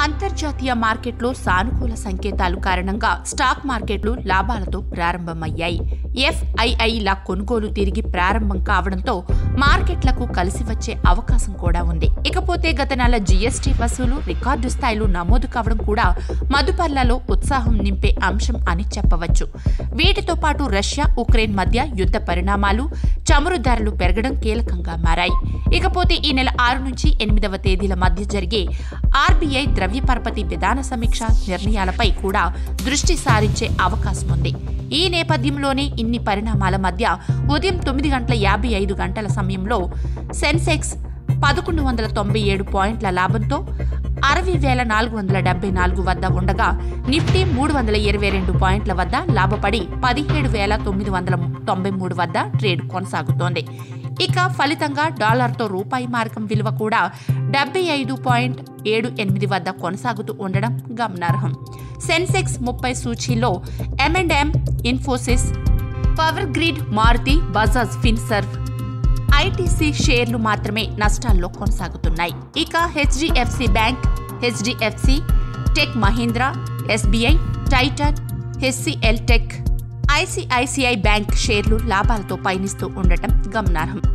అంతర్జాతీయ మార్కెట్లో సానుకూల సంకేతాలు కారణంగా స్టాక్ మార్కెట్లు లాభాలతో ప్రారంభమయ్యాయి ఎఫ్ఐఐల కొనుగోలు తిరిగి ప్రారంభం కావడంతో మార్కెట్లకు కలిసి వచ్చే అవకాశం కూడా ఉంది ఇకపోతే గత నెల జీఎస్టీ వసూలు రికార్డు స్థాయిలో నమోదు కావడం కూడా మదుపర్లలో ఉత్సాహం నింపే అంశం అని చెప్పవచ్చు వీటితో పాటు రష్యా ఉక్రెయిన్ మధ్య యుద్ధ పరిణామాలు చమురు ధరలు పెరగడం కీలకంగా మారాయి ఇకపోతే ఈ నెల ఆరు నుంచి ఎనిమిదవ తేదీల మధ్య జరిగే ఆర్బీఐ ద్రవ్య పరపతి విధాన సమీక్ష నిర్ణయాలపై కూడా దృష్టి సారించే అవకాశం ఉంది ఈ నేపథ్యంలోనే ఇన్ని పరిణామాల మధ్య ఉదయం తొమ్మిది గంటల యాభై ఐదు గంటల సమయంలో సెన్సెక్స్ పదకొండు వందల తొంభై ఏడు పాయింట్ల లాభంతో అరవై వేల నాలుగు వందల డెబ్బై నాలుగు వద్ద ఉండగా నిఫ్టీ మూడు వందల ఇరవై రెండు పాయింట్ల వద్ద లాభపడి పదిహేడు వేల తొమ్మిది వందల తొంభై మూడు వద్ద ట్రేడ్ కొనసాగుతోంది ఇక ఫలితంగా డాలర్తో రూపాయి మార్కం విలువ కూడా డెబ్బై ఐదు పాయింట్ ఏడు ఎనిమిది వద్ద కొనసాగుతూ ఉండడం గమనార్హం సెన్సెక్స్ ముప్పై సూచీలో M and M Infosys power grid Maruti Bajaj Finserv ITC షేర్లు మాత్రమే నష్టాల్లో కొనసాగుతున్నాయి ఇక HDFC bank HDFC tech Mahindra SBI Titan HCL tech ICICI bank షేర్లు లాభాలతో పయనిస్తూ ఉండటం గమనార్హం